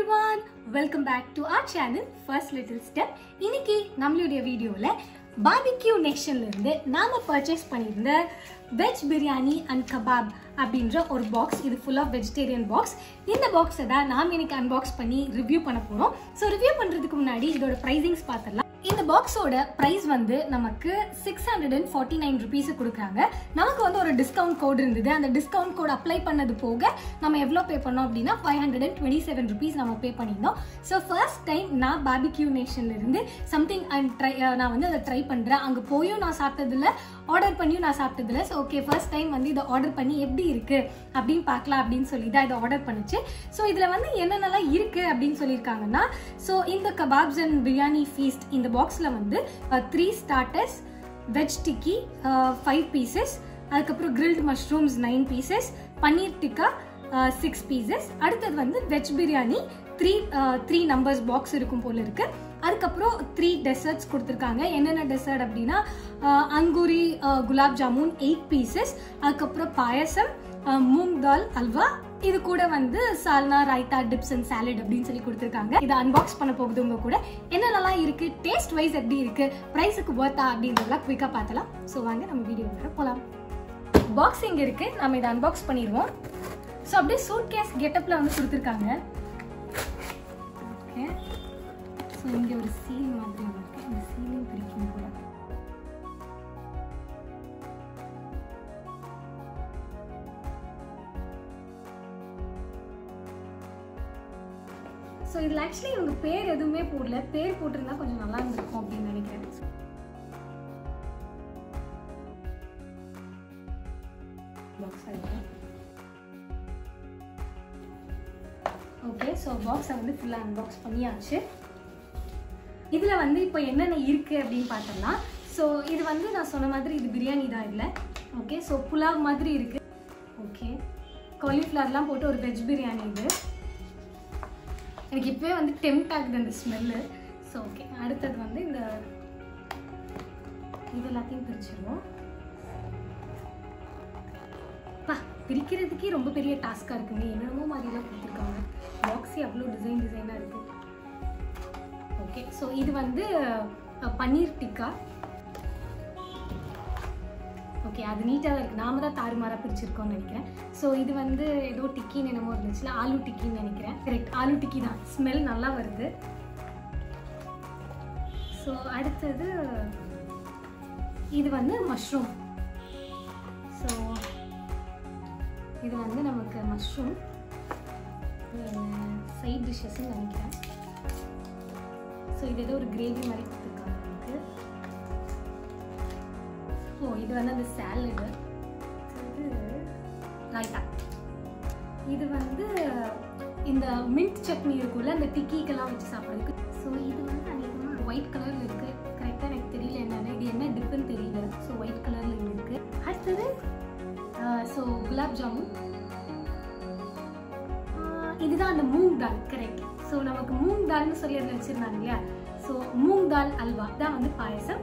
Everyone welcome back to our channel first little step இன்னைக்கு நம்மளுடைய வீடியோவில் பார்பிக்யூ நேஷன்ல இருந்து நாம பர்ச்சேஸ் பண்ணியிருந்த வெஜ் பிரியாணி அண்ட் கபாப் அப்படின்ற ஒரு பாக்ஸ் இது ஃபுல் ஆஃப் வெஜிடேரியன் பாக்ஸ் இந்த பாக்ஸை தான் நாம் இன்னைக்கு அன்பாக்ஸ் பண்ணி ரிவ்யூ பண்ண போகிறோம் ஸோ ரிவ்யூ பண்ணுறதுக்கு முன்னாடி இதோட ப்ரைசிங்ஸ் பார்த்துடலாம் இந்த பாக்ஸோட ப்ரைஸ் வந்து நமக்கு six hundred and forty nine rupees கொடுக்குறாங்க நமக்கு வந்து ஒரு டிஸ்கவுண்ட் கோட் இருந்தது அந்த டிஸ்கவுண்ட் கோட் அப்ளை பண்ணது போக நம்ம எவ்வளோ பே பண்ணோம் அப்படின்னா five hundred and twenty seven rupees நம்ம பே பண்ணியிருந்தோம் ஸோ ஃபர்ஸ்ட் டைம் நான் பாபிக்யூ நேஷன்ல இருந்து சம்திங் அண்ட் ட்ரை நான் வந்து அதை ட்ரை பண்ணுறேன் அங்கே போயும் நான் சாப்பிட்டதில்ல ஆர்டர் பண்ணியும் நான் சாப்பிட்டதில்ல ஸோ ஓகே ஃபர்ஸ்ட் டைம் வந்து இதை ஆர்டர் பண்ணி எப்படி இருக்கு அப்படின்னு பார்க்கலாம் அப்படின்னு சொல்லி தான் இதை ஆர்டர் பண்ணுச்சு ஸோ இதில் வந்து என்னென்னலாம் இருக்கு அப்படின்னு சொல்லியிருக்காங்கன்னா ஸோ இந்த கபாப்ஸ் அண்ட் பிரியாணி ஃபீஸ்ட் இந்த பாக்ஸில் வந்து three starters veg tikki five pieces அதுக்கப்புறம் grilled mushrooms nine pieces paneer tikka six pieces அடுத்தது வந்து veg biryani three three numbers box இருக்கும் போல இருக்கு அதுக்கப்புறம் த்ரீ டெசர்ட்ஸ் கொடுத்துருக்காங்க என்னென்ன டெசர்ட் அப்படின்னா அஹ், அங்கூரி அஹ், குலாப் ஜாமுன் எயிட் பீசஸ் அதுக்கப்புறம் பாயசம் அஹ், மூங் தால் அல்வா இது கூட வந்து salna raita dips and salad அப்படின்னு சொல்லி கொடுத்துருக்காங்க இதை அன்பாக்ஸ் பண்ண போகுது உங்க கூட என்னென்னலாம் இருக்கு டேஸ்ட் வைஸ் எப்படி இருக்கு ப்ரைஸுக்கு ஒர்த்தா அப்படின்றதெல்லாம் குயிக்காக பார்த்தலாம் ஸோ வாங்க நம்ம வீடியோ வர போகலாம் பாக்ஸ் இங்க இருக்கு நம்ம இதை அன்பாக்ஸ் பண்ணிடுவோம் ஸோ அப்படியே சூட் கேஸ் கெட்டப்ல வந்து கொடுத்துருக்காங்க ஓகே ஸோ இங்க ஒரு சீல் மாதிரி ஒண்ணு இருக்கு இந்த சீலையும் பிரிக்கும் போல ஸோ இதில் ஆக்சுவலி இவங்க பேர் எதுவுமே போடல பேர் போட்டிருந்தா கொஞ்சம் நல்லா இருந்திருக்கும் அப்படின்னு நினைக்கிறேன் பாக்ஸ் ஓகே ஸோ பாக்ஸை வந்து ஃபுல்லாக அன்பாக்ஸ் பண்ணியாச்சு இதில் வந்து இப்போ என்னென்ன இருக்குது அப்படின்னு பார்த்தோம்னா ஸோ இது வந்து நான் சொன்ன மாதிரி இது பிரியாணி தான் இல்லை ஓகே ஸோ புலாவ் மாதிரி இருக்குது ஓகே காலிஃப்ளவர்லாம் போட்டு ஒரு வெஜ் பிரியாணி இது எனக்கு இப்போவே வந்து டெம்ட் ஆகுது அந்த ஸ்மெல்லு ஸோ ஓகே அடுத்தது வந்து இந்த இது எல்லாத்தையும் பிரிச்சிருவோம் பா பிரிக்கிறதுக்கே ரொம்ப பெரிய டாஸ்காக இருக்குங்க என்னென்னமோ மாதிரிலாம் கொடுத்துருக்காங்க பாக்ஸே அவ்வளோ டிசைன் டிசைனாக இருக்குது ஓகே ஸோ இது வந்து அஹ், பன்னீர் டிக்கா ஓகே அது நீட்டாக தான் இருக்குது நாம தான் தாறுமாறாக பிரிச்சிருக்கோம்னு நினைக்கிறேன் ஸோ இது வந்து ஏதோ டிக்கின்னு என்னமோ இருந்துச்சுல ஆலு டிக்கின்னு நினைக்கிறேன் கரெக்ட் ஆலு டிக்கி தான் ஸ்மெல் நல்லா வருது ஸோ அடுத்தது இது வந்து மஷ்ரூம் ஸோ இது வந்து நமக்கு மஷ்ரூம் சைட் டிஷ்ஷஸ்ன்னு நினைக்கிறேன் ஸோ இது ஏதோ ஒரு கிரேவி மாதிரி கொடுத்துருக்காங்க நமக்கு ஓ இது வந்து அந்த சாலடு இது ரைட்டா இது வந்து இந்த மின்ட் சட்னி இருக்கும்ல அந்த டிக்கிக்கெல்லாம் வச்சு சாப்பிட்றதுக்கு ஸோ இது வந்து அநேகமாக ஒயிட் கலரில் இருக்குது கரெக்டாக எனக்கு தெரியல என்னென்ன இது என்ன டிப்புன்னு தெரியல ஸோ ஒயிட் கலரில் இங்கே இருக்குது அடுத்தது ஸோ குலாப் ஜாமுன் ஆஹ் இதுதான் அந்த மூங் தால் கரெக்ட் ஸோ நமக்கு மூங் தால்னு சொல்லி அதில் வச்சுருந்தாங்க இல்லையா ஸோ மூங் தால் அல்வா தான் வந்து பாயசம்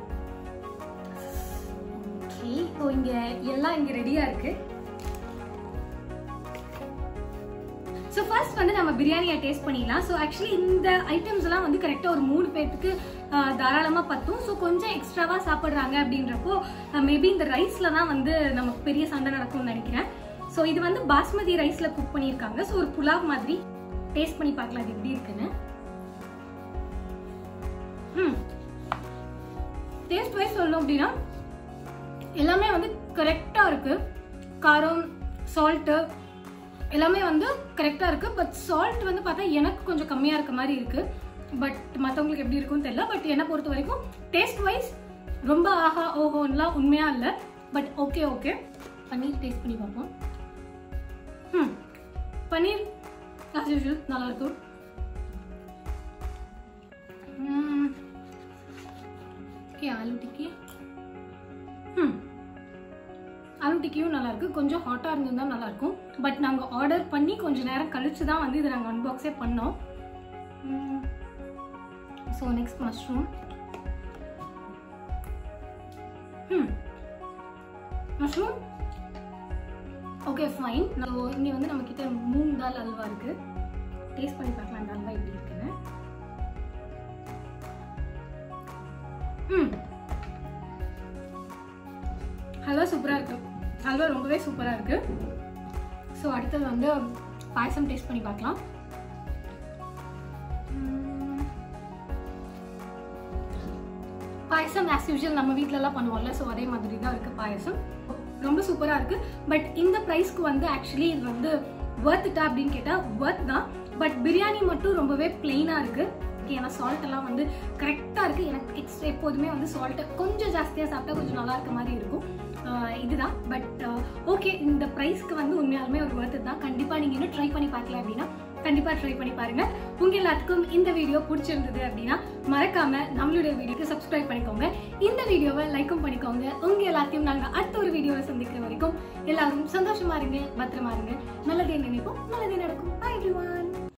ஓகே ஸோ இங்கே எல்லாம் இங்கே ரெடியாக இருக்குது ஸோ ஃபர்ஸ்ட் வந்து நம்ம பிரியாணியை டேஸ்ட் பண்ணிடலாம் ஸோ ஆக்சுவலி இந்த ஐட்டம்ஸ் எல்லாம் வந்து கரெக்டாக ஒரு மூணு பேர்த்துக்கு தாராளமாக பத்தும் ஸோ கொஞ்சம் எக்ஸ்ட்ராவாக சாப்பிட்றாங்க அப்படின்றப்போ மேபி இந்த ரைஸில் தான் வந்து நமக்கு பெரிய சண்டை நடக்கும்னு நினைக்கிறேன் ஸோ இது வந்து பாஸ்மதி ரைஸில் குக் பண்ணியிருக்காங்க ஸோ ஒரு புலாவ் மாதிரி டேஸ்ட் பண்ணி பார்க்கலாம் அது எப்படி இருக்குன்னு ம் டேஸ்ட் வைஸ் சொல்லணும் அப்படின்னா எல்லாமே வந்து கரெக்டாக இருக்கு காரம் சால்ட்டு எல்லாமே வந்து கரெக்டாக இருக்கு பட் சால்ட் வந்து பார்த்தா எனக்கு கொஞ்சம் கம்மியாக இருக்க மாதிரி இருக்கு பட் மற்றவங்களுக்கு எப்படி இருக்கும்னு தெரியல பட் என்னை பொறுத்த வரைக்கும் டேஸ்ட் வைஸ் ரொம்ப ஆஹா ஓஹோன்லாம் உண்மையா இல்லை but okay okay paneer taste பண்ணி பார்ப்போம் ம் பன்னீர் as usual நல்லா இருக்கும் ஓகே ஆலு டிக்கி ம் ஆலு டிக்கியும் நல்லா இருக்கு கொஞ்சம் ஹாட்டாக இருந்திருந்தா நல்லா இருக்கும் பட் நாங்கள் ஆர்டர் பண்ணி கொஞ்ச நேரம் கழிச்சு தான் வந்து இதை நாங்கள் அன்பாக்ஸே பண்ணோம் ஸோ நெக்ஸ்ட் மஷ்ரூம் ம் மஷ்ரூம் ஓகே ஃபைன் இங்கே வந்து நம்ம கிட்ட மூங் தால் அல்வா இருக்கு டேஸ்ட் பண்ணி பார்க்கலாம் இந்த அல்வா எப்படி இருக்குன்னு ம் ஹல்வா சூப்பராக இருக்கு ஹல்வா ரொம்பவே சூப்பராக இருக்கு ஸோ அடுத்தது வந்து பாயசம் டேஸ்ட் பண்ணி பார்க்கலாம் ம். பாயசம் ஆஸ் யூஷுவல் நம்ம வீட்டிலலாம் பண்ணுவோம்ல ஸோ அதே மாதிரி தான் இருக்குது பாயசம் ரொம்ப சூப்பராக இருக்குது பட் இந்த ப்ரைஸ்க்கு வந்து ஆக்சுவலி இது வந்து ஒர்த்துட்டா அப்படின்னு கேட்டால் ஒர்த் தான் பட் பிரியாணி மட்டும் ரொம்பவே பிளெயினாக இருக்குது ஏன்னா சால்ட் எல்லாம் வந்து கரெக்டாக இருக்குது எனக்கு எக்ஸ்ட்ரா எப்போதுமே வந்து சால்ட்டை கொஞ்சம் ஜாஸ்தியாக சாப்பிட்டா கொஞ்சம் நல்லா இருக்க மாதிரி இருக்கும் ஆஹ் இதுதான் பட் ஓகே இந்த ப்ரைஸ்க்கு வந்து உண்மையாலுமே ஒரு ஒர்த்து தான் கண்டிப்பாக நீங்கள் இன்னும் ட்ரை பண்ணி பார்க்கல அப்படின்னா கண்டிப்பாக ட்ரை பண்ணி பாருங்க உங்க எல்லாத்துக்கும் இந்த வீடியோ பிடிச்சிருந்தது அப்படின்னா மறக்காம நம்மளுடைய வீடியோக்கு சப்ஸ்கிரைப் பண்ணிக்கோங்க இந்த வீடியோவை லைக்கும் பண்ணிக்கோங்க உங்க எல்லாத்தையும் நாங்க அடுத்த ஒரு வீடியோவை சந்திக்கிற வரைக்கும் எல்லாரும் சந்தோஷமா இருங்க பத்திரமா இருங்க நல்லதே நினைப்போம் நல்லதே நடக்கும் பை எவ்ரிவன்